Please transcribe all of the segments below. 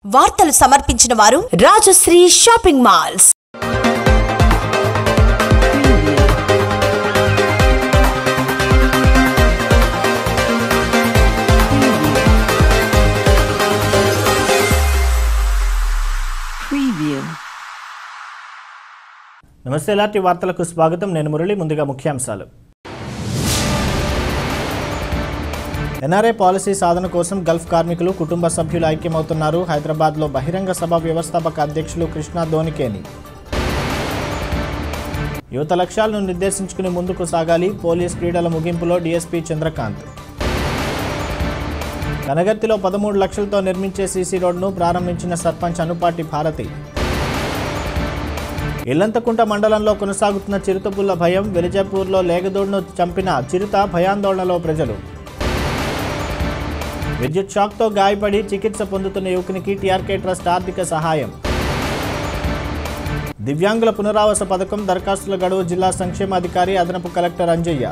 వార్తలు సమర్పించిన వారు రాజశ్రీ షాపింగ్ మాల్స్ Preview. నమస్తే ఎలాంటి వార్తలకు స్వాగతం నేను మురళి ముందుగా ముఖ్యాంశాలు ఎన్ఆర్ఐ పాలసీ సాధన కోసం గల్ఫ్ కార్మికులు కుటుంబ సభ్యులు ఐక్యమవుతున్నారు హైదరాబాద్లో బహిరంగ సభ వ్యవస్థాపక అధ్యక్షులు కృష్ణా ధోనికేని యువత లక్ష్యాలను నిర్దేశించుకుని ముందుకు సాగాలి పోలీస్ క్రీడల ముగింపులో డీఎస్పీ చంద్రకాంత్ కనగర్తిలో పదమూడు లక్షలతో నిర్మించే సీసీ రోడ్ను ప్రారంభించిన సర్పంచ్ అనుపాటి భారతి ఇల్లంతకుంట మండలంలో కొనసాగుతున్న చిరుతపుల్ల భయం వెలిజాపూర్లో లేగదోడును చంపిన చిరుత భయాందోళనలో ప్రజలు విద్యుత్ షాక్తో గాయపడి చికిత్స పొందుతున్న యువకునికి టీఆర్కే ట్రస్ట్ ఆర్థిక సహాయం దివ్యాంగుల పునరావాస పథకం దరఖాస్తుల గడువు జిల్లా సంక్షేమాధికారి అదనపు కలెక్టర్ అంజయ్య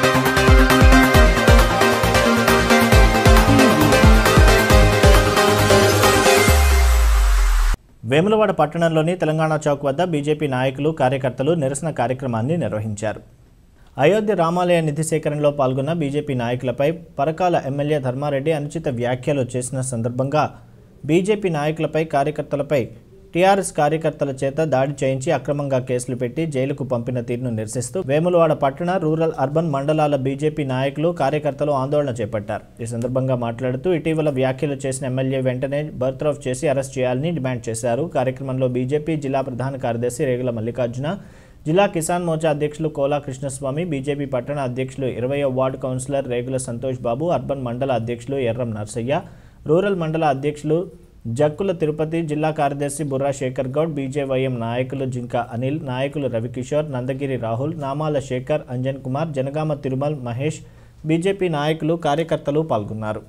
వేములవాడ పట్టణంలోని తెలంగాణ చౌక్ వద్ద బీజేపీ నాయకులు కార్యకర్తలు నిరసన కార్యక్రమాన్ని నిర్వహించారు అయోధ్య రామాలయ నిధి సేకరణలో పాల్గొన్న బీజేపీ నాయకులపై పరకాల ఎమ్మెల్యే ధర్మారెడ్డి అనుచిత వ్యాఖ్యలు చేసిన సందర్భంగా బీజేపీ నాయకులపై కార్యకర్తలపై టీఆర్ఎస్ కార్యకర్తల చేత దాడి చేయించి అక్రమంగా కేసులు పెట్టి జైలుకు పంపిన తీరును నిరసిస్తూ వేములవాడ పట్టణ రూరల్ అర్బన్ మండలాల బీజేపీ నాయకులు కార్యకర్తలు ఆందోళన చేపట్టారు ఈ సందర్భంగా మాట్లాడుతూ ఇటీవల వ్యాఖ్యలు చేసిన ఎమ్మెల్యే వెంటనే బర్త్రఫ్ చేసి అరెస్ట్ చేయాలని డిమాండ్ చేశారు కార్యక్రమంలో బీజేపీ జిల్లా ప్రధాన కార్యదర్శి రేగుల మల్లికార్జున జిల్లా కిసాన్ మోర్చా అధ్యక్షులు కోలా కృష్ణస్వామి బీజేపీ పట్టణ అధ్యక్షులు ఇరవయో ward councillor Regula Santosh Babu urban mandal అధ్యక్షులు ఎర్రం నర్సయ్య రూరల్ మండల అధ్యక్షులు జక్కుల తిరుపతి జిల్లా కార్యదర్శి బుర్రా శేఖర్ గౌడ్ బీజేవైఎం నాయకులు జింక అనిల్ నాయకులు రవికిషోర్ నందగిరి రాహుల్ నామాల శేఖర్ అంజన్ కుమార్ జనగామ తిరుమల్ మహేష్ బీజేపీ నాయకులు కార్యకర్తలు పాల్గొన్నారు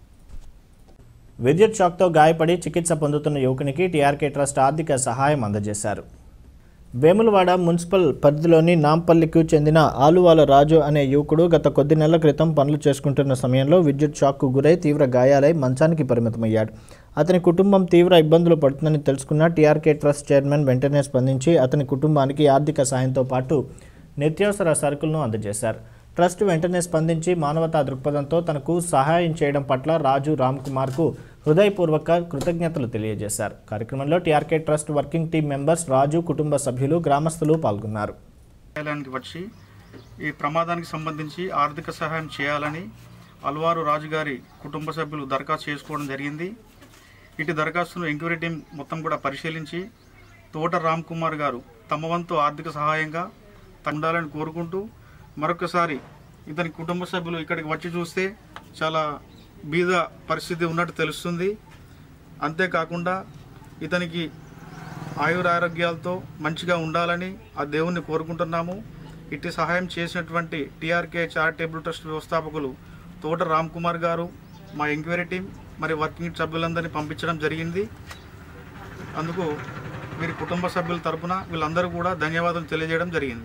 విద్యుత్ షాక్తో గాయపడి చికిత్స పొందుతున్న యువకునికి టీఆర్కే ట్రస్ట్ ఆర్థిక సహాయం అందజేశారు వేములవాడ మున్సిపల్ పరిధిలోని నాంపల్లికి చెందిన ఆలువాల రాజు అనే యువకుడు గత కొద్ది నెలల క్రితం పనులు చేసుకుంటున్న సమయంలో విద్యుత్ షాక్కు గురై తీవ్ర గాయాలై మంచానికి పరిమితమయ్యాడు అతని కుటుంబం తీవ్ర ఇబ్బందులు పడుతుందని తెలుసుకున్న టీఆర్కే ట్రస్ట్ చైర్మన్ వెంటనే స్పందించి అతని కుటుంబానికి ఆర్థిక సాయంతో పాటు నిత్యావసర సరుకులను అందజేశారు ట్రస్ట్ వెంటనే స్పందించి మానవతా దృక్పథంతో తనకు సహాయం చేయడం పట్ల రాజు రామ్ కుమార్కు హృదయపూర్వక కృతజ్ఞతలు తెలియజేశారు కార్యక్రమంలో TRK trust working team members Raju కుటుంబ సభ్యులు గ్రామస్తులు పాల్గొన్నారు కార్యాలయానికి వచ్చి ఈ ప్రమాదానికి సంబంధించి ఆర్థిక సహాయం చేయాలని అల్వారు రాజుగారి కుటుంబ సభ్యులు దరఖాస్తు చేసుకోవడం జరిగింది ఇటు దరఖాస్తును ఎంక్వైరీ టీం మొత్తం కూడా పరిశీలించి తోట రామ్ కుమార్ గారు తమ వంతు ఆర్థిక సహాయంగా ఉండాలని కోరుకుంటూ మరొకసారి ఇతని కుటుంబ సభ్యులు ఇక్కడికి వచ్చి చూస్తే చాలా బీద పరిస్థితి ఉన్నట్టు తెలుస్తుంది అంతేకాకుండా ఇతనికి ఆయురారోగ్యాలతో మంచిగా ఉండాలని ఆ దేవుణ్ణి కోరుకుంటున్నాము ఇట్టి సహాయం చేసినటువంటి టీఆర్కే చారిటబుల్ ట్రస్ట్ వ్యవస్థాపకులు తోట రామ్ కుమార్ గారు మా ఎంక్వైరీ టీం మరి వర్కింగ్ సభ్యులందరినీ పంపించడం జరిగింది అందుకు వీరి కుటుంబ సభ్యుల తరపున వీళ్ళందరూ కూడా ధన్యవాదాలు తెలియజేయడం జరిగింది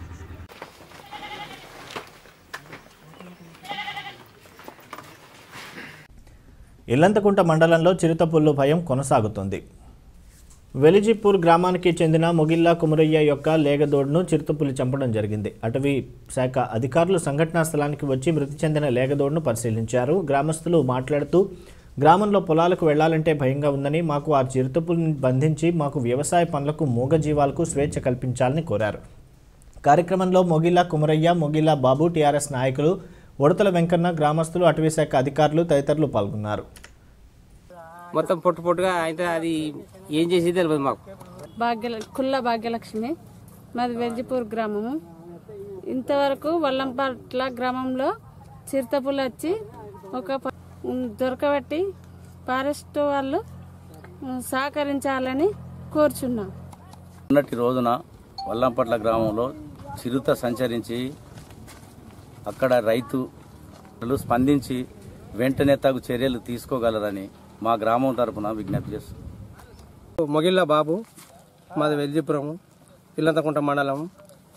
ఇల్లంతకుంట మండలంలో చిరుతపుల్లు భయం కొనసాగుతుంది వెలిజిపూర్ గ్రామానికి చెందిన మొగిల్లా కుమరయ్య యొక్క లేగదోడును చిరుతపులి చంపడం జరిగింది అటవీ శాఖ అధికారులు సంఘటనా స్థలానికి వచ్చి మృతి చెందిన లేగదోడును పరిశీలించారు గ్రామస్తులు మాట్లాడుతూ గ్రామంలో పొలాలకు వెళ్లాలంటే భయంగా ఉందని మాకు ఆ చిరుతపులిని బంధించి మాకు వ్యవసాయ పనులకు మూగజీవాలకు స్వేచ్ఛ కల్పించాలని కోరారు కార్యక్రమంలో మొగిల్లా కుమరయ్య మొగిల్లా బాబు టీఆర్ఎస్ నాయకులు ఉడతల వెంకన్న గ్రామస్తులు అటవీశాఖ అధికారులు తదితరులు పాల్గొన్నారు మొత్తం పొట్టు పొట్టుగా అయితే అది ఏం చేసి తెలియదు మాకు భాగ్య కుల్ల భాగ్యలక్ష్మి మాది వెంజిపూర్ గ్రామము ఇంతవరకు వల్లంపట్ల గ్రామంలో చిరుతపులు వచ్చి ఒక ప- ఉమ్, దొరకబట్టి ఫారెస్ట్ వాళ్ళు ఉమ్, సహకరించాలని కోరుచున్నాం మొన్నటి రోజున వల్లంపట్ల గ్రామంలో చిరుత సంచరించి అక్కడ రైతులు స్పందించి వెంటనే తగు చర్యలు తీసుకోగలరని మా గ్రామం తరపున విజ్ఞప్తి చేస్తున్నాం మొగిళ్ళ బాబు మాది వెల్జిపురం ఇల్లంతకుంట మండలం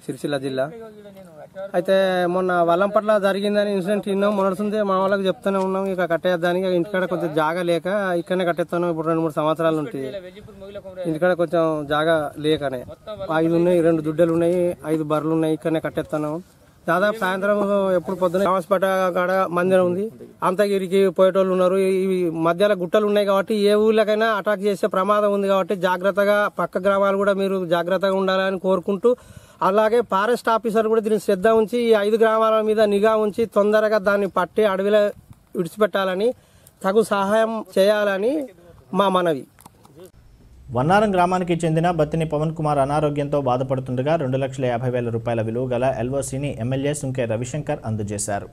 సిరిసిల్ల జిల్లా అయితే మొన్న వల్లంపట్ల జరిగిందని ఇన్సిడెంట్ విన్నాం మొన్నడుతుంది మా వాళ్ళకి చెప్తూనే ఉన్నాం ఇక కట్టేద్దానికి ఇంటికాడ కొంచెం జాగా లేక ఇక్కడనే కట్టేస్తాను ఇప్పుడు రెండు మూడు సంవత్సరాలు ఉంటాయి ఇంటికాడ కొంచెం జాగా లేకనే ఐదు ఉన్నాయి రెండు దుడ్డలు ఉన్నాయి ఐదు బర్రెలు ఉన్నాయి ఇక్కడనే కట్టేస్తాను దాదాపు సాయంత్రం ఎప్పుడు పొద్దున హాస్పిటల్ కాడ మందిరం ఉంది అంతగిరికి పోయేటోళ్ళు ఉన్నారు ఇవి మధ్యలో గుట్టలు ఉన్నాయి కాబట్టి ఏ ఊళ్ళకైనా అటాక్ చేసే ప్రమాదం ఉంది కాబట్టి జాగ్రత్తగా పక్క గ్రామాలు కూడా మీరు జాగ్రత్తగా ఉండాలని కోరుకుంటూ అలాగే ఫారెస్ట్ ఆఫీసర్ కూడా దీన్ని శ్రద్ధ ఉంచి ఈ ఐదు గ్రామాల మీద నిఘా ఉంచి తొందరగా దాన్ని పట్టి అడవిలో విడిచిపెట్టాలని తగు సహాయం చేయాలని మా మనవి వన్నారం గ్రామానికి చెందిన బత్తిని పవన్ కుమార్ అనారోగ్యంతో బాధపడుతుండగా రెండు లక్షల యాభై వేల రూపాయల విలువ గల ఎల్ఓసిని ఎమ్మెల్యే సుంకే రవిశంకర్ అందజేశారు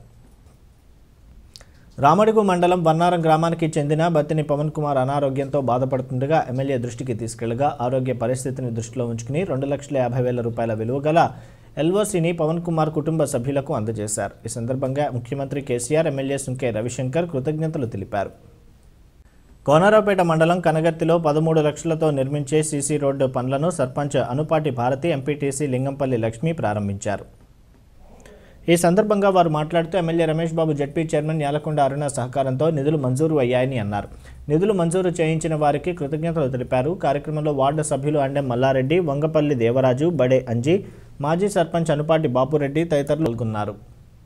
రామడుగు మండలం వన్నారం గ్రామానికి చెందిన బత్తిని పవన్ కుమార్ అనారోగ్యంతో బాధపడుతుండగా ఎమ్మెల్యే దృష్టికి తీసుకెళ్లగా ఆరోగ్య పరిస్థితిని దృష్టిలో ఉంచుకుని రెండు లక్షల యాభై వేల రూపాయల విలువ గల ఎల్ఓసిని పవన్ కుమార్ కుటుంబ సభ్యులకు అందజేశారు ఈ సందర్భంగా ముఖ్యమంత్రి కేసీఆర్ ఎమ్మెల్యే సుంకే రవిశంకర్ కృతజ్ఞతలు తెలిపారు కోనరావుపేట మండలం కనగర్తిలో పదమూడు లక్షలతో నిర్మించే సీసీ రోడ్డు పనులను సర్పంచ్ అనుపాటి భారతి ఎంపీటీసీ లింగంపల్లి లక్ష్మి ప్రారంభించారు ఈ సందర్భంగా వారు మాట్లాడుతూ MLA Ramesh Babu ZP chairman Yalakonda Aruna సహకారంతో నిధులు మంజూరు అయ్యాయని అన్నారు నిధులు మంజూరు చేయించిన వారికి కృతజ్ఞతలు తెలిపారు కార్యక్రమంలో వార్డు సభ్యులు అండెం మల్లారెడ్డి వంగపల్లి దేవరాజు బడే అంజీ మాజీ సర్పంచ్ అనుపాటి బాపురెడ్డి తదితరులు పాల్గొన్నారు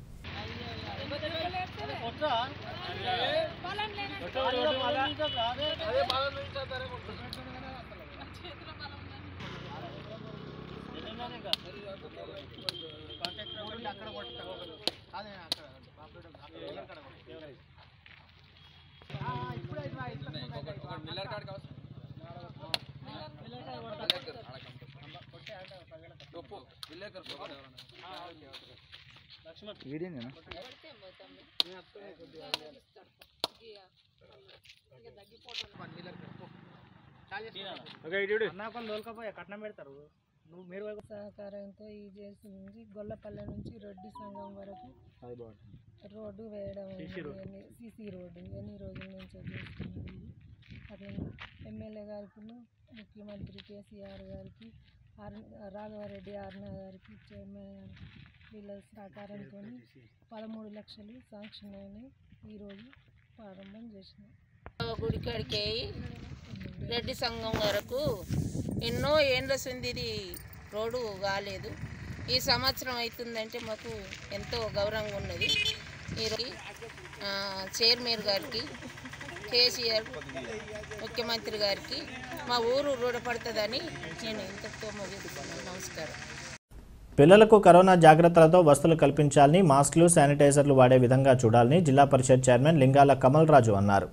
సహకారంతో ఈ చేసి నుంచి గొల్లపల్లె నుంచి రొడ్డి సంఘం వరకు రోడ్డు వేయడం అయింది. సీసీ రోడ్డు ఎన్ని రోజుల నుంచో చేస్తున్నారు ఇది. అదే ఎమ్మెల్యే గారికి ముఖ్యమంత్రి కేసీఆర్ గారికి ఆర్ రాఘవరెడ్డి ఆర్న గారికి చైర్మన్ గారికి వీళ్ళ సహకారంతో పదమూడు లక్షలు శాంక్షన్ అయినాయి ఈరోజు ప్రారంభం చేసినాం గుడికాడికి రెడ్డి సంఘం వరకు ఎన్నో ఏండ్ల సంది ఇది రోడ్డు కాలేదు ఈ సంవత్సరం అవుతుందంటే మాకు ఎంతో గౌరవంగా ఉన్నది ఈరోజు ఆ, చైర్మన్ గారికి కేసీఆర్ ముఖ్యమంత్రి గారికి మా ఊరు రుణపడుతుందని నేను ఇంతటితో ముగిస్తున్నాను నమస్కారం పిల్లలకు కరోనా జాగ్రత్తలతో వసతులు కల్పించాలని మాస్కులు శానిటైజర్లు వాడే విధంగా చూడాలని జిల్లా పరిషత్ చైర్మన్ లింగాల కమల్ రాజు అన్నారు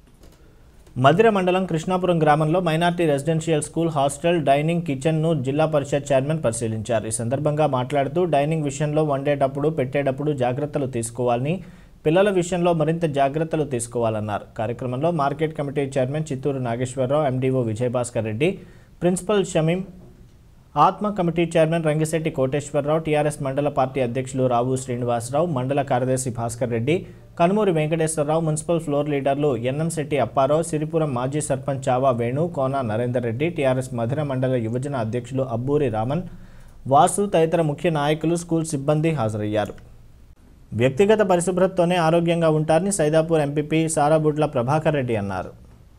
మధిర మండలం కృష్ణాపురం గ్రామంలో minority residential school hostel dining కిచెన్ను జిల్లా పరిషత్ చైర్మన్ పరిశీలించారు ఈ సందర్భంగా మాట్లాడుతూ డైనింగ్ విషయంలో వండేటప్పుడు పెట్టేటప్పుడు జాగ్రత్తలు తీసుకోవాలని పిల్లల విషయంలో మరింత జాగ్రత్తలు తీసుకోవాలన్నారు కార్యక్రమంలో market committee chairman Chittoor Nageswararao MDO Vijayabhaskar Reddy principal Shamim Atma committee chairman Rangisetti Koteswararao TRS మండల పార్టీ అధ్యక్షులు రావు శ్రీనివాసరావు మండల కార్యదర్శి భాస్కర్ రెడ్డి కనుమూరి వెంకటేశ్వరరావు మున్సిపల్ ఫ్లోర్ లీడర్లు ఎన్నంశెట్టి అప్పారావు సిరిపురం మాజీ సర్పంచ్ చావా వేణు కోన నరేందర్ రెడ్డి టీఆర్ఎస్ మధిర మండల యువజన అధ్యక్షులు అబ్బూరి రామన్ వాసు తదితర ముఖ్య నాయకులు స్కూల్ సిబ్బంది హాజరయ్యారు వ్యక్తిగత పరిశుభ్రతతోనే ఆరోగ్యంగా ఉంటారని సైదాపూర్ ఎంపీపీ సారాబుడ్ల ప్రభాకర్ రెడ్డి అన్నారు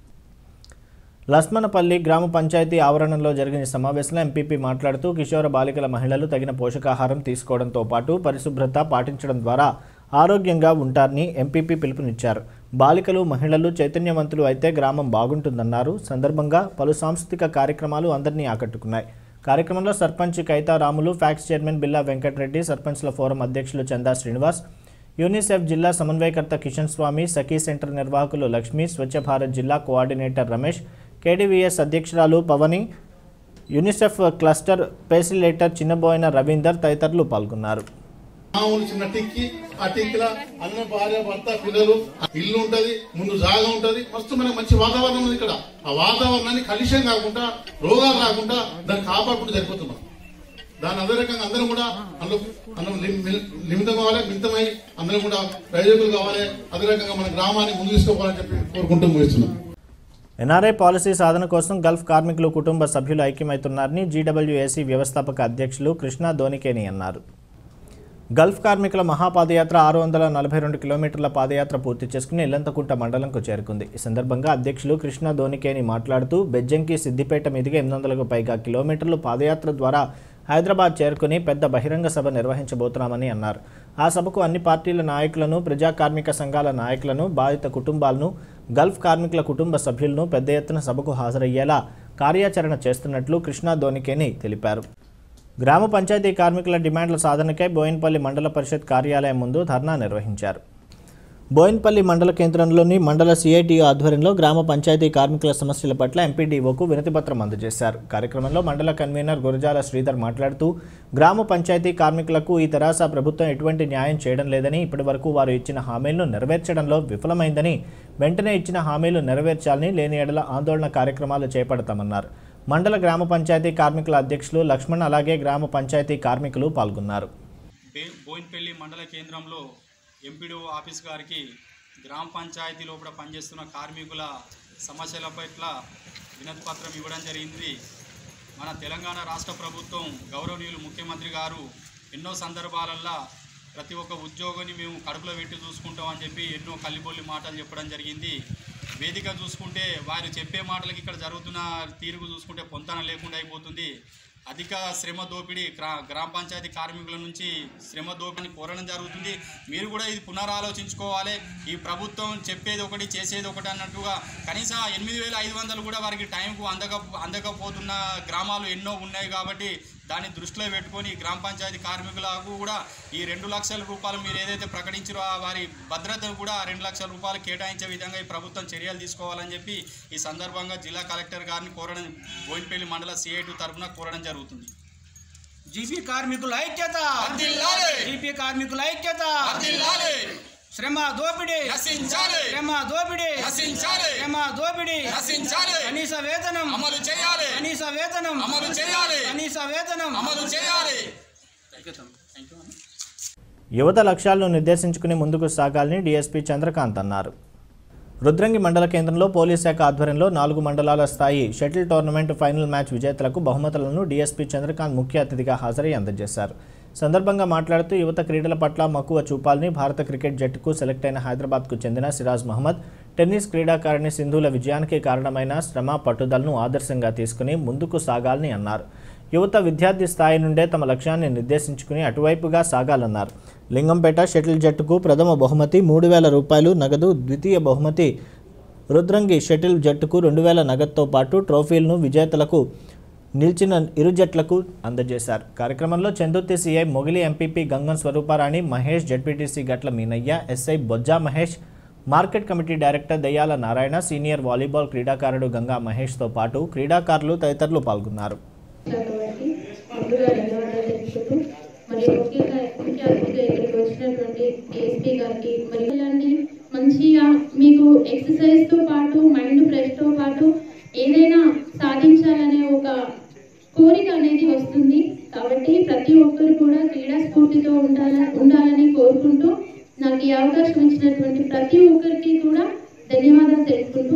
లస్మనపల్లి గ్రామ పంచాయతీ ఆవరణలో జరిగిన ఈ సమావేశంలో ఎంపీపీ మాట్లాడుతూ కిషోర బాలికల మహిళలు తగిన పోషకాహారం తీసుకోవడంతో పాటు పరిశుభ్రత పాటించడం ద్వారా ఆరోగ్యంగా ఉంటారని ఎంపీపీ పిలుపునిచ్చారు బాలికలు మహిళలు చైతన్యవంతులు అయితే గ్రామం బాగుంటుందన్నారు సందర్భంగా పలు సాంస్కృతిక కార్యక్రమాలు అందరినీ ఆకట్టుకున్నాయి కార్యక్రమంలో సర్పంచ్ కైతా రాములు ఫ్యాక్స్ చైర్మన్ బిల్లా వెంకటరెడ్డి సర్పంచ్ల ఫోరం అధ్యక్షులు చందా శ్రీనివాస్ యూనిసెఫ్ జిల్లా సమన్వయకర్త కిషన్ స్వామి సఖీ సెంటర్ నిర్వాహకులు లక్ష్మి స్వచ్ఛ భారత్ జిల్లా కోఆర్డినేటర్ రమేష్ కేడీవీఎస్ అధ్యక్షురాలు Pavani UNICEF cluster facilitator Chinnaboina Ravinder తదితరులు పాల్గొన్నారు మామూలు చిన్న టిక్కి ఆ టిక్కిల అన్న భార్య భర్త పిల్లలు ఇల్లు ఉంటది ముందు జాగా ఉంటది మస్తు మనకి మంచి వాతావరణం ఉంది ఇక్కడ ఆ వాతావరణాన్ని కలుషం కాకుండా రోగాలు రాకుండా దాన్ని కాపాడుకుంటూ సరిపోతున్నాం దాని అదే రకంగా అందరం కూడా అందులో మనం నిమితం కావాలి మితమై అందరం కూడా ప్రయోజకులు కావాలి అదే రకంగా మన గ్రామాన్ని ముందు తీసుకోవాలని చెప్పి కోరుకుంటూ ముగిస్తున్నాం ఎన్ఆర్ఐ పాలసీ సాధన కోసం గల్ఫ్ కార్మికులు కుటుంబ సభ్యులు ఐక్యమవుతున్నారని జీడబ్ల్యూఏసీ వ్యవస్థాపక అధ్యక్షులు కృష్ణా ధోనికేని అన్నారు గల్ఫ్ కార్మికుల మహాపాదయాత్ర ఆరు వందల నలభై రెండు కిలోమీటర్ల పాదయాత్ర పూర్తి చేసుకుని ఇల్లంతకుంట మండలంకు చేరుకుంది ఈ సందర్భంగా అధ్యక్షులు కృష్ణ ధోనికేని మాట్లాడుతూ బెజ్జంకి సిద్దిపేట మీదుగా ఎనిమిది వందలకు పైగా కిలోమీటర్లు పాదయాత్ర ద్వారా హైదరాబాద్ చేరుకుని పెద్ద బహిరంగ సభ నిర్వహించబోతున్నామని అన్నారు ఆ సభకు అన్ని పార్టీల నాయకులను ప్రజా కార్మిక సంఘాల నాయకులను బాధిత కుటుంబాలను గల్ఫ్ కార్మికుల కుటుంబ సభ్యులను పెద్ద ఎత్తున సభకు హాజరయ్యేలా కార్యాచరణ చేస్తున్నట్లు కృష్ణా ధోనికేని తెలిపారు గ్రామ పంచాయతీ కార్మికుల డిమాండ్ల సాధనకై బోయిన్పల్లి మండల పరిషత్ కార్యాలయం ముందు ధర్నా నిర్వహించారు బోయిన్పల్లి మండల కేంద్రంలోని మండల సిఐటియు ఆధ్వర్యంలో గ్రామ పంచాయతీ కార్మికుల సమస్యల పట్ల ఎంపీడీఓకు వినతిపత్రం అందజేశారు కార్యక్రమంలో మండల కన్వీనర్ గురజాల శ్రీధర్ మాట్లాడుతూ గ్రామ పంచాయతీ కార్మికులకు ఈ తెరాస ప్రభుత్వం ఎటువంటి న్యాయం చేయడం లేదని ఇప్పటివరకు వారు ఇచ్చిన హామీలను నెరవేర్చడంలో విఫలమైందని వెంటనే ఇచ్చిన హామీలు నెరవేర్చాలని లేని ఎడల ఆందోళన కార్యక్రమాలు చేపడతామన్నారు మండల గ్రామ పంచాయతీ కార్మికుల అధ్యక్షులు లక్ష్మణ్ అలాగే గ్రామ పంచాయతీ కార్మికులు పాల్గొన్నారు బే- బోయిన్పల్లి మండల కేంద్రంలో ఎంపీడీఓ ఆఫీస్ గారికి గ్రామ పంచాయతీ లోపల పనిచేస్తున్న కార్మికుల సమస్యల పట్ల వినతి పత్రం ఇవ్వడం జరిగింది మన తెలంగాణ రాష్ట్ర ప్రభుత్వం గౌరవనీయులు ముఖ్యమంత్రి గారు ఎన్నో సందర్భాలల్లో ప్రతి ఒక్క ఉద్యోగిని మేము కడుపులో పెట్టి చూసుకుంటామని చెప్పి ఎన్నో కల్లిబొల్లి మాటలు చెప్పడం జరిగింది వేదిక చూసుకుంటే వారు చెప్పే మాటలకి ఇక్కడ జరుగుతున్న తీరుగు చూసుకుంటే పొంతన లేకుండా అయిపోతుంది అధిక శ్రమ దోపిడీ గ్రా గ్రామ పంచాయతీ కార్మికుల నుంచి శ్రమ దోపిడీని కోరడం జరుగుతుంది మీరు కూడా ఇది పునరాలోచించుకోవాలి ఈ ప్రభుత్వం చెప్పేది ఒకటి చేసేది ఒకటి అన్నట్టుగా కనీసం ఎనిమిది వేల ఐదు వందలు కూడా వారికి టైంకు అందక అందకపోతున్న గ్రామాలు ఎన్నో ఉన్నాయి కాబట్టి దాన్ని దృష్టిలో పెట్టుకొని గ్రామ పంచాయతీ కార్మికులకు కూడా ఈ రెండు లక్షల రూపాయలు మీరు ఏదైతే ప్రకటించారో ఆ వారి భద్రతను కూడా ఆ రెండు లక్షల రూపాయలు కేటాయించే విధంగా ఈ ప్రభుత్వం చర్యలు తీసుకోవాలని చెప్పి ఈ సందర్భంగా జిల్లా కలెక్టర్ గారిని కోరడం బోయినపల్లి మండల సిఐటి తరఫున కోరడం జరుగుతుంది జీపీ కార్మికుల ఐక్యత వర్ధిల్లాలి. జీపీ కార్మికుల ఐక్యత వర్ధిల్లాలి. శ్రమ దోపిడీ నశించాలి. శ్రమ దోపిడీ నశించాలి. శ్రమ దోపిడీ నశించాలి. కనీస వేతనం అమలు చేయాలి. కనీస వేతనం అమలు చేయాలి. కనీస వేతనం అమలు చేయాలి. యువత లక్ష్యాలను నిర్దేశించుకుని ముందుకు సాగాలని డీఎస్పీ చంద్రకాంత్ అన్నారు రుద్రంగి మండల కేంద్రంలో పోలీస్ శాఖ ఆధ్వర్యంలో నాలుగు మండలాల స్థాయి షటిల్ టోర్నమెంట్ ఫైనల్ మ్యాచ్ విజేతలకు బహుమతులను డీఎస్పీ చంద్రకాంత్ ముఖ్య అతిథిగా హాజరై అందజేశారు సందర్భంగా మాట్లాడుతూ యువత క్రీడల పట్ల మక్కువ చూపాలని భారత క్రికెట్ జట్టుకు సెలెక్ట్ అయిన హైదరాబాద్కు చెందిన సిరాజ్ మహమ్మద్ టెన్నిస్ క్రీడాకారిణి సింధుల విజయానికి కారణమైన శ్రమ పట్టుదలను ఆదర్శంగా తీసుకుని ముందుకు సాగాలని అన్నారు యువత విద్యార్థి స్థాయి నుండే తమ లక్ష్యాన్ని నిర్దేశించుకుని అటువైపుగా సాగాలన్నారు లింగంపేట షటిల్ జట్టుకు ప్రథమ బహుమతి మూడు వేల రూపాయలు నగదు ద్వితీయ బహుమతి రుద్రంగి షటిల్ జట్టుకు రెండు వేల నగదుతో పాటు ట్రోఫీలను విజేతలకు నిలిచిన ఇరు జట్లకు అందజేశారు కార్యక్రమంలో Chandurthi CI Mogili MPP Gangam Swaruparani Mahesh ZPTC Gatla Meenaiah SI Bojja Mahesh market committee director Dayyala Narayana senior volleyball క్రీడాకారుడు గంగా మహేష్తో పాటు క్రీడాకారులు తదితరులు పాల్గొన్నారు కాబట్టి ముందుగా ధన్యవాదాలు తెలుపుతూ మరి ముఖ్యంగా ముఖ్య అతిథిగా ఇక్కడికి వచ్చినటువంటి డిఎస్పీ గారికి మరి ఇలాంటి మంచిగా మీకు ఎక్సర్సైజ్ తో పాటు మైండ్ ఫ్రెష్ తో పాటు ఏదైనా సాధించాలనే ఒక కోరిక అనేది వస్తుంది కాబట్టి ప్రతి ఒక్కరు కూడా క్రీడా స్ఫూర్తితో ఉండాల ఉండాలని కోరుకుంటూ నాకు ఈ అవకాశం ఇచ్చినటువంటి ప్రతి ఒక్కరికి కూడా ధన్యవాదాలు తెలుపుకుంటూ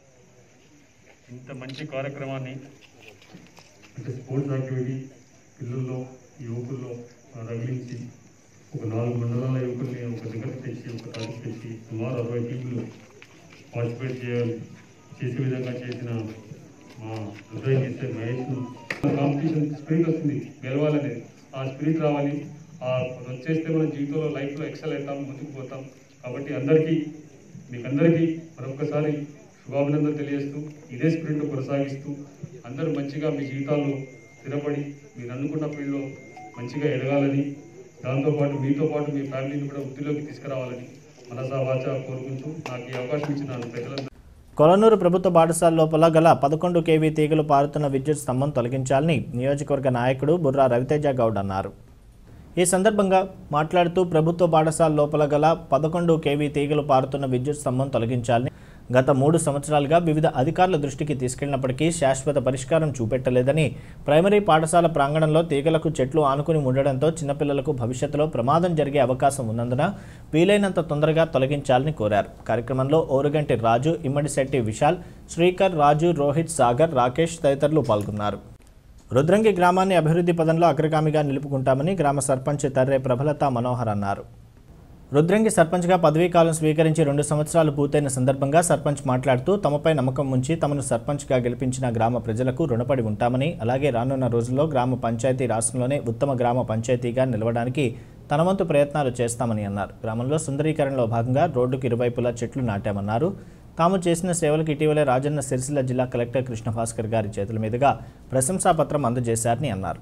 ఇంత మంచి కార్యక్రమాన్ని అంటే స్పోర్ట్స్ యాక్టివిటీ పిల్లల్లో యువకుల్లో ఆ, రగిలించి ఒక నాలుగు మండలాల యువకుల్ని ఒక దగ్గర తెచ్చి ఒక తారీఖు తెచ్చి సుమారు అరవై టీంలు పార్టిసిపేట్ చేయాలి చేసే విధంగా చేసిన మా హృదయం చేసే మహేష్ను కాంపిటీషన్ స్పిరిట్ వస్తుంది గెలవాలనేది ఆ స్పిరిట్ రావాలి ఆ అది వచ్చేస్తే మన జీవితంలో లైఫ్లో ఎక్సెల్ అవుతాం ముందుకు పోతాం కాబట్టి అందరికీ మీకందరికీ మరొకసారి శుభాభినందనలు తెలియజేస్తూ ఇదే స్పిరిట్ కొనసాగిస్తూ అందరూ మంచిగా మీ జీవితాల్లో స్థిరపడి మీరు అనుకున్న ఫీల్డ్లో మంచిగా ఎదగాలని దాంతోపాటు మీతో పాటు మీ ఫ్యామిలీని కూడా వృత్తిలోకి తీసుకురావాలని మనసా వాచ కోరుకుంటూ నాకు ఈ అవకాశం ఇచ్చిన ప్రజలందరూ కొలనూరు ప్రభుత్వ పాఠశాల లోపల గల పదకొండు కేవీ తీగలు పారుతున్న విద్యుత్ స్తంభం తొలగించాలని నియోజకవర్గ నాయకుడు బుర్రా రవితేజ గౌడ్ అన్నారు ఈ సందర్భంగా మాట్లాడుతూ ప్రభుత్వ పాఠశాల లోపల గల పదకొండు కేవీ తీగలు పారుతున్న విద్యుత్ స్తంభం తొలగించాలని గత మూడు సంవత్సరాలుగా వివిధ అధికారుల దృష్టికి తీసుకెళ్లినప్పటికీ శాశ్వత పరిష్కారం చూపెట్టలేదని ప్రైమరీ పాఠశాల ప్రాంగణంలో తీగలకు చెట్లు ఆనుకుని ఉండడంతో చిన్నపిల్లలకు భవిష్యత్తులో ప్రమాదం జరిగే అవకాశం ఉన్నందున వీలైనంత తొందరగా తొలగించాలని కోరారు కార్యక్రమంలో ఓరుగంటి రాజు ఇమ్మడిశెట్టి విశాల్ శ్రీకర్ రాజు రోహిత్ సాగర్ రాకేష్ తదితరులు పాల్గొన్నారు రుద్రంగి గ్రామాన్ని అభివృద్ధి పదంలో అగ్రగామిగా నిలుపుకుంటామని గ్రామ సర్పంచ్ తర్రే ప్రభలత మనోహర్ అన్నారు రుద్రంగి సర్పంచ్గా పదవీ కాలం స్వీకరించి రెండు సంవత్సరాలు పూర్తయిన సందర్భంగా సర్పంచ్ మాట్లాడుతూ తమపై నమ్మకం ఉంచి తమను సర్పంచ్గా గెలిపించిన గ్రామ ప్రజలకు రుణపడి ఉంటామని అలాగే రానున్న రోజుల్లో గ్రామ పంచాయతీ రాష్ట్రంలోనే ఉత్తమ గ్రామ పంచాయతీగా నిలవడానికి తన వంతు ప్రయత్నాలు చేస్తామని అన్నారు గ్రామంలో సుందరీకరణలో భాగంగా రోడ్డుకు ఇరువైపులా చెట్లు నాటామన్నారు తాము చేసిన సేవలకు ఇటీవలే రాజన్న సిరిసిల్ల జిల్లా కలెక్టర్ కృష్ణ భాస్కర్ గారి చేతుల మీదుగా ప్రశంసాపత్రం అందజేశారని అన్నారు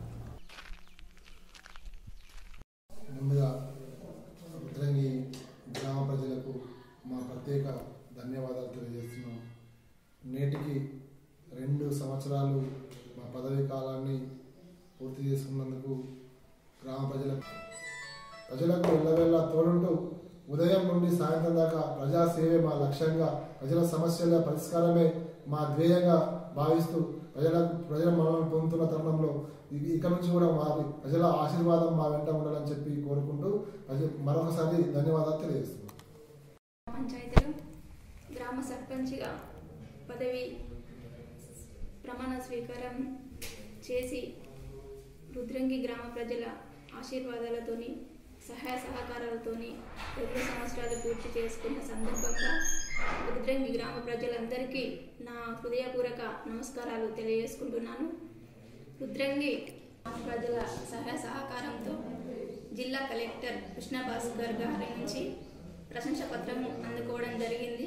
ముందుగా రుద్రంగి గ్రామ ప్రజలకు మా ప్రత్యేక ధన్యవాదాలు తెలియజేస్తున్నాం నేటికి రెండు సంవత్సరాలు మా పదవీ కాలాన్ని పూర్తి చేసుకున్నందుకు గ్రామ ప్రజలకు ప్రజలకు వెళ్ళవెళ్ళ తోడుంటూ ఉదయం నుండి సాయంత్రం దాకా ప్రజా సేవే మా లక్ష్యంగా ప్రజల సమస్యల పరిష్కారమే మా ధ్యేయంగా భావిస్తూ ప్రజలకు ప్రజల మనల్ని పొందుతున్న తరుణంలో ఇ- ఇక నుంచి కూడా మా ప్రజల ఆశీర్వాదం మా వెంట ఉండాలని చెప్పి కోరుకుంటూ ప్రజ మరొకసారి ధన్యవాదాలు తెలియజేస్తున్నాం పంచాయతీలో గ్రామ సర్పంచ్గా పదవి ప్రమాణ స్వీకారం చేసి రుద్రంగి గ్రామ ప్రజల ఆశీర్వాదాలతోని సహాయ సహకారాలతోని రెండు సంవత్సరాలు పూర్తి చేసుకున్న సందర్భంగా రుద్రంగి గ్రామ ప్రజలందరికీ నా హృదయపూర్వక నమస్కారాలు తెలియజేసుకుంటున్నాను రుద్రంగి గ్రామ ప్రజల సహాయ సహకారంతో జిల్లా కలెక్టర్ కృష్ణ భాస్కర్ గారి నుంచి ప్రశంస పత్రము అందుకోవడం జరిగింది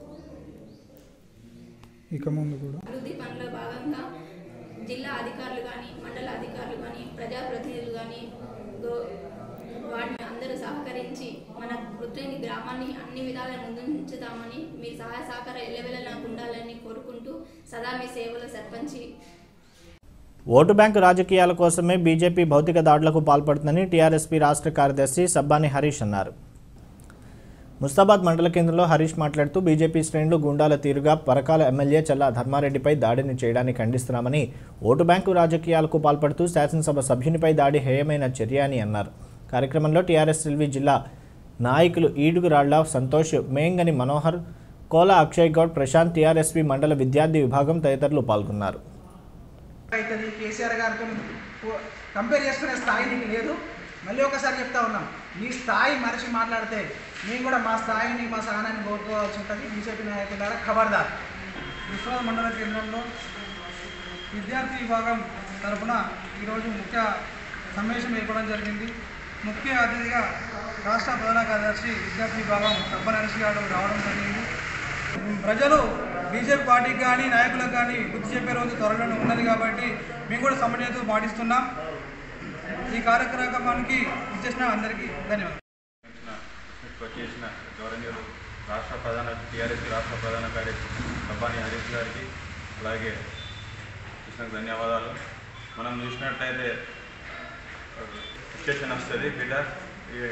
ఇక ముందు కూడా అభివృద్ధి పనుల భాగంగా జిల్లా అధికారులు కానీ మండల అధికారులు కానీ ప్రజాప్రతినిధులు కానీ గో వాటిని అందరూ సహకరించి మన రుద్రంగి గ్రామాన్ని అన్ని విధాల ముందుంచుతామని మీ సహాయ సహకారం ఎల్లవెల్ల నాకు ఉండాలని కోరుకుంటూ సదా మీ సేవల సర్పంచి ఓటు బ్యాంకు రాజకీయాల కోసమే బీజేపీ భౌతిక దాడులకు పాల్పడుతుందని టీఆర్ఎస్పీ రాష్ట్ర కార్యదర్శి సబ్బాని హరీష్ అన్నారు ముస్తాబాద్ మండల కేంద్రంలో హరీష్ మాట్లాడుతూ బీజేపీ శ్రేణులు గుండాల తీరుగా పరకాల ఎమ్మెల్యే చల్లా ధర్మారెడ్డిపై దాడిని చేయడాన్ని ఖండిస్తున్నామని ఓటు బ్యాంకు రాజకీయాలకు పాల్పడుతూ శాసనసభ సభ్యునిపై దాడి హేయమైన చర్య అని అన్నారు కార్యక్రమంలో టీఆర్ఎస్ ఎల్వి జిల్లా నాయకులు ఈడుగురాళ్ల సంతోష్ మేంగని మనోహర్ కోల అక్షయ్ గౌడ్ ప్రశాంత్ టీఆర్ఎస్పీ మండల విద్యార్థి విభాగం తదితరులు పాల్గొన్నారు అవుతుంది కేసీఆర్ గారితో పో- కంపేర్ చేసుకునే స్థాయి నీకు లేదు మళ్ళీ ఒకసారి చెప్తా ఉన్నాం నీ స్థాయి మనిషి మాట్లాడితే మేము కూడా మా స్థాయిని మా సహనాన్ని కోరుకోవాల్సి ఉంటుంది బీజేపీ నాయకులారా ఖబర్దార్ విశ్వనాథ మండల కేంద్రంలో విద్యార్థి విభాగం తరపున ఈరోజు ముఖ్య సమావేశం ఏర్పడడం జరిగింది ముఖ్య అతిథిగా రాష్ట్ర ప్రధాన కార్యదర్శి విద్యార్థి విభాగం సబ్బనరసి గారు రావడం జరిగింది ప్రజలు బీజేపీ పార్టీకి కానీ నాయకులకు కానీ బుద్ధి చెప్పే రోజు త్వరలోనే ఉన్నది కాబట్టి మేము కూడా సమన్వయత పాటిస్తున్నాం ఈ కార్యక్రమానికి ఇచ్చేసిన అందరికీ ధన్యవాదాలు చేసిన గౌరవనీయులు రాష్ట్ర ప్రధాన టీఆర్ఎస్ రాష్ట్ర ప్రధాన కార్యదర్శి సబ్బాని హరీష్ గారికి అలాగే కృష్ణకు ధన్యవాదాలు మనం చూసినట్టయితే సిచ్యువేషన్ వస్తుంది బిడ్డ ఈ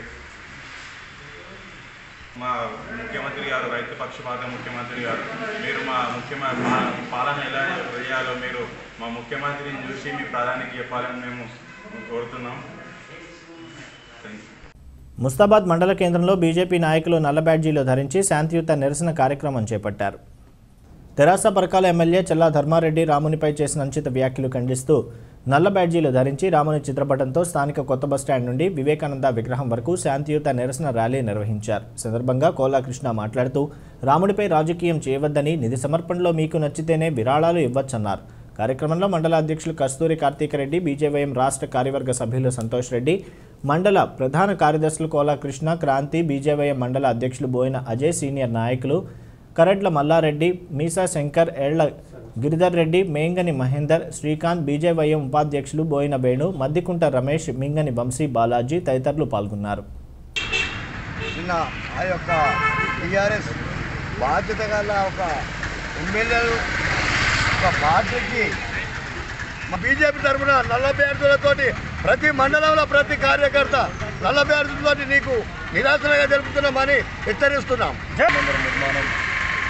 మా ముఖ్యమంత్రి గారు రైతు పక్షపాత ముఖ్యమంత్రి గారు మీరు మా ముఖ్యమంత్రి పాలన ఎలా వేయాలో మీరు మా ముఖ్యమంత్రిని చూసి మీ ప్రధానికి చెప్పాలని మేము కోరుతున్నాం థ్యాంక్ యూ ముస్తాబాద్ మండల కేంద్రంలో బీజేపీ నాయకులు నల్ల బ్యాడ్జీలు ధరించి శాంతియుత నిరసన కార్యక్రమం చేపట్టారు తెరాస పరకాల ఎమ్మెల్యే చల్లా ధర్మారెడ్డి రామునిపై చేసిన అంచిత వ్యాఖ్యలు ఖండిస్తూ నల్ల బ్యాడ్జీలు ధరించి రాముని చిత్రపటంతో స్థానిక కొత్త బస్టాండ్ నుండి వివేకానంద విగ్రహం వరకు శాంతియుత నిరసన ర్యాలీ నిర్వహించారు ఈ సందర్భంగా కోలా కృష్ణ మాట్లాడుతూ రాముడిపై రాజకీయం చేయవద్దని నిధి సమర్పణలో మీకు నచ్చితేనే విరాళాలు ఇవ్వచ్చన్నారు కార్యక్రమంలో మండల అధ్యక్షులు కస్తూరి కార్తీకరెడ్డి బీజేవైఎం రాష్ట్ర కార్యవర్గ సభ్యులు సంతోష్ రెడ్డి మండల ప్రధాన కార్యదర్శులు కోలా కృష్ణ క్రాంతి బీజేవైఎం మండల అధ్యక్షులు బోయిన అజయ్ సీనియర్ నాయకులు కరడ్ల మల్లారెడ్డి మీసా శంకర్ ఎళ్ల గిరిధర్ రెడ్డి మేంగని మహేందర్ శ్రీకాంత్ బీజేవైఎం ఉపాధ్యక్షులు బోయిన వేణు మద్దికుంట రమేష్ మింగని వంశీ బాలాజీ తదితరులు పాల్గొన్నారు నిన్న ఆ యొక్క టీఆర్ఎస్ బాధ్యత గల ఒక ఎమ్మెల్యేలు ఒక పార్టీకి మా బీజేపీ తరఫున నలభై అభ్యర్థులతోటి ప్రతి మండలంలో ప్రతి కార్యకర్త నలభై అభ్యర్థులతోటి నీకు నిరాశనగా జరుపుతున్నామని హెచ్చరిస్తున్నాం మందిర నిర్మాణం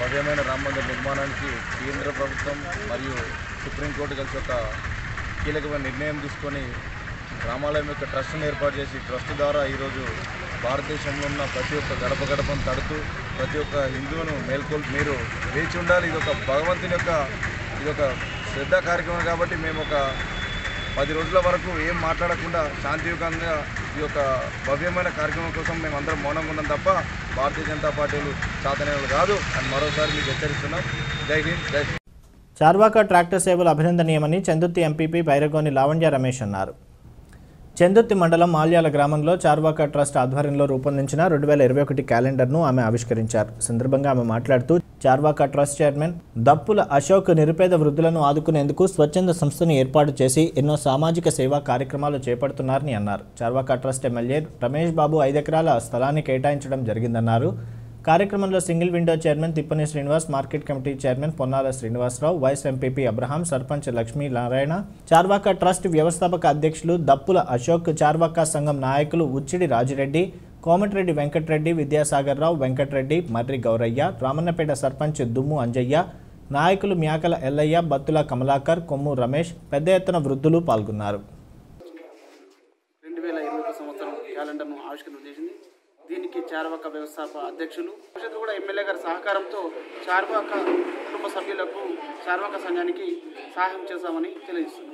భవ్యమైన రామ మందిర నిర్మాణానికి కేంద్ర ప్రభుత్వం మరియు సుప్రీంకోర్టు కలిసి ఒక కీలకమైన నిర్ణయం తీసుకొని రామాలయం యొక్క ట్రస్ట్ను ఏర్పాటు చేసి ట్రస్ట్ ద్వారా ఈరోజు భారతదేశంలో ఉన్న ప్రతి ఒక్క గడప గడపను తడుతూ ప్రతి ఒక్క హిందువును మేల్కొల్ మీరు వేచి ఉండాలి ఇది ఒక భగవంతుని యొక్క ఇది ఒక శ్రద్ధ కార్యక్రమం కాబట్టి మేము ఒక పది రోజుల వరకు ఏం మాట్లాడకుండా శాంతియుతంగా ఈ యొక్క భవ్యమైన కార్యక్రమం కోసం మేము అందరం మౌనంగా ఉన్నాం తప్ప భారతీయ జనతా పార్టీలు చాతనేలు కాదు అని మరోసారి మీకు హెచ్చరిస్తున్నాం జై హింద్ జై శ్రీ చార్వాక ట్రాక్టర్ సేవలు అభినందనీయమని చందుర్తి ఎంపీపీ బైరగోని లావణ్య రమేష్ అన్నారు చందుర్తి మండలం మాల్యాల గ్రామంలో చార్వాక ట్రస్ట్ ఆధ్వర్యంలో రూపొందించిన రెండు వేల ఇరవై ఒకటి క్యాలెండర్ను ఆమె ఆవిష్కరించారు ఈ సందర్భంగా ఆమె మాట్లాడుతూ చార్వాక ట్రస్ట్ చైర్మన్ దప్పుల అశోక్ నిరుపేద వృద్ధులను ఆదుకునేందుకు స్వచ్ఛంద సంస్థను ఏర్పాటు చేసి ఎన్నో సామాజిక సేవా కార్యక్రమాలు చేపడుతున్నారని అన్నారు చార్వాక ట్రస్ట్ ఎమ్మెల్యే రమేష్ బాబు ఐదెకరాల స్థలాన్ని కేటాయించడం జరిగిందన్నారు కార్యక్రమంలో single window chairman Tippani Srinivas market committee chairman Ponnala Srinivasarao vice MPP Abraham sarpanch Lakshmi Narayana Charvaka trust వ్యవస్థాపక అధ్యక్షులు దప్పుల అశోక్ చార్వాక సంఘం నాయకులు ఉచ్చిడి రాజిరెడ్డి కోమటిరెడ్డి వెంకటరెడ్డి విద్యాసాగర్ రావు వెంకటరెడ్డి మర్రి గౌరయ్య రామన్నపేట సర్పంచ్ దుమ్ము అంజయ్య నాయకులు మ్యాకల ఎల్లయ్య బత్తుల కమలాకర్ కొమ్ము రమేష్ పెద్ద ఎత్తున వృద్ధులు పాల్గొన్నారు రెండు వేల ఇరవై ఒక సంవత్సరం క్యాలెండర్ను ఆవిష్కరణ చేసింది దీనికి చార్వాక వ్యవస్థాప అధ్యక్షులు భవిష్యత్తు కూడా ఎమ్మెల్యే గారి సహకారంతో చార్వాక కుటుంబ సభ్యులకు చార్వాక సంఘానికి సహాయం చేస్తామని తెలియజేస్తున్నాం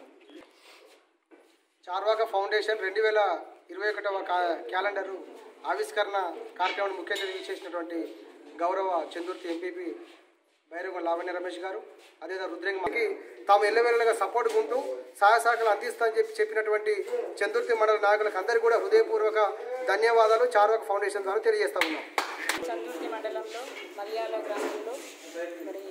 చార్వాక ఫౌండేషన్ రెండు వేల ఇరవై ఒకటవ కా- క్యాలెండరు ఆవిష్కరణ కార్యక్రమాన్ని ముఖ్య అతిథిగా చేసినటువంటి గౌరవ చందుర్తి ఎంపీపీ బైరవ లావణ్య రమేష్ గారు అదేవిధంగా రుద్రంగి తాము ఎల్లవెల్లగా సపోర్ట్ ఉంటూ సహాయ సహకారాలు అందిస్తామని చెప్పి చెప్పినటువంటి చందుర్తి మండల నాయకులకు అందరికీ కూడా హృదయపూర్వక ధన్యవాదాలు చార్వాక ఫౌండేషన్ ద్వారా తెలియజేస్తా ఉన్నాం చందుర్తి మండలంలో మలయాళ గ్రామంలో మరి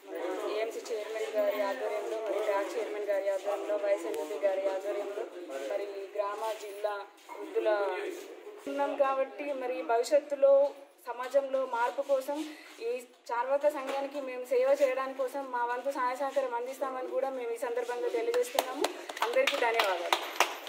ఏఎంసీ చైర్మన్ గారి ఆధ్వర్యంలో మరి ట్రాక్ చైర్మన్ గారి ఆధ్వర్యంలో వైస్ ఎంపీ గారి ఆధ్వర్యంలో మరి ఈ గ్రామ జిల్లా వృద్ధుల ఉన్నాం కాబట్టి మరి భవిష్యత్తులో సమాజంలో మార్పు కోసం ఈ చార్వాక సంఘానికి మేము సేవ చేయడానికి కోసం మా వంతు సహాయ సహకారం అందిస్తామని కూడా మేము ఈ సందర్భంగా తెలియజేస్తున్నాము అందరికీ ధన్యవాదాలు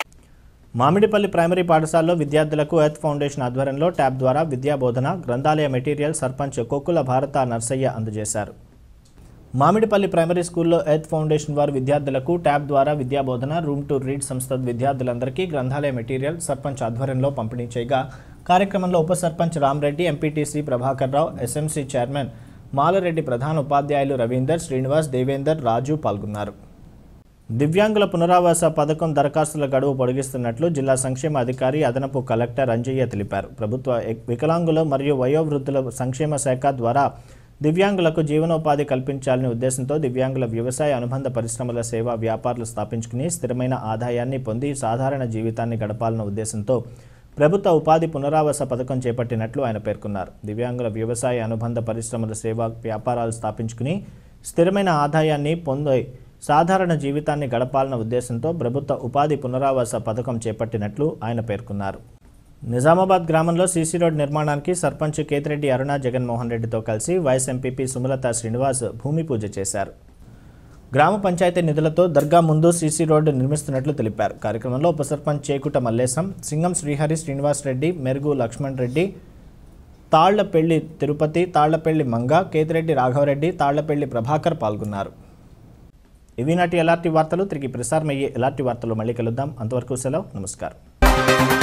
మామిడిపల్లి ప్రైమరీ పాఠశాలలో విద్యార్థులకు ఎర్త్ ఫౌండేషన్ ఆధ్వర్యంలో ట్యాబ్ ద్వారా విద్యాబోధన గ్రంథాలయ మెటీరియల్ సర్పంచ్ కొక్కుల భారత నర్సయ్య అందజేశారు మామిడిపల్లి ప్రైమరీ స్కూల్లో ఎర్త్ ఫౌండేషన్ వారు విద్యార్థులకు ట్యాబ్ ద్వారా విద్యాబోధన రూమ్ టు రీడ్ సంస్థ విద్యార్థులందరికీ గ్రంథాలయ మెటీరియల్ సర్పంచ్ ఆధ్వర్యంలో పంపిణీ చేయగా కార్యక్రమంలో ఉప sarpanch Ramareddy MPTC Prabhakar Rao SMC chairman Malareddy ప్రధాన ఉపాధ్యాయులు రవీందర్ శ్రీనివాస్ దేవేందర్ రాజు పాల్గొన్నారు దివ్యాంగుల పునరావాస పథకం దరఖాస్తుల గడువు పొడిగిస్తున్నట్లు జిల్లా సంక్షేమ అధికారి అదనపు కలెక్టర్ అంజయ్య తెలిపారు ప్రభుత్వ ఎక్- వికలాంగుల మరియు వయోవృద్ధుల సంక్షేమ శాఖ ద్వారా దివ్యాంగులకు జీవనోపాధి కల్పించాలనే ఉద్దేశంతో దివ్యాంగుల వ్యవసాయ అనుబంధ పరిశ్రమల సేవా వ్యాపారాలు స్థాపించుకుని స్థిరమైన ఆదాయాన్ని పొంది సాధారణ జీవితాన్ని గడపాలన్న ఉద్దేశంతో ప్రభుత్వ ఉపాధి పునరావాస పథకం చేపట్టినట్లు ఆయన పేర్కొన్నారు దివ్యాంగుల వ్యవసాయ అనుబంధ పరిశ్రమల సేవా వ్యాపారాలు స్థాపించుకుని స్థిరమైన ఆదాయాన్ని పొంది సాధారణ జీవితాన్ని గడపాలన్న ఉద్దేశంతో ప్రభుత్వ ఉపాధి పునరావాస పథకం చేపట్టినట్లు ఆయన పేర్కొన్నారు నిజామాబాద్ గ్రామంలో సీసీ రోడ్ నిర్మాణానికి సర్పంచ్ కేతిరెడ్డి అరుణ జగన్మోహన్ రెడ్డితో కలిసి వైస్ ఎంపీపీ సుమలత శ్రీనివాస్ భూమి పూజ చేశారు గ్రామ పంచాయతీ నిధులతో దర్గా ముందు సీసీ రోడ్డు నిర్మిస్తున్నట్లు తెలిపారు కార్యక్రమంలో ఉప సర్పంచ్ చేకుట మల్లేశం సింగం శ్రీహరి శ్రీనివాస్ రెడ్డి మెరుగు లక్ష్మణ్ రెడ్డి తాళ్లపెళ్లి తిరుపతి తాళ్లపెళ్లి మంగ కేతిరెడ్డి రాఘవరెడ్డి తాళ్లపెళ్లి ప్రభాకర్ పాల్గొన్నారు ఇవి నాటి ఎలాంటి వార్తలు తిరిగి ప్రసారమయ్యే ఎలాంటి వార్తలు మళ్ళీ కలుద్దాం అంతవరకు సెలవు నమస్కారం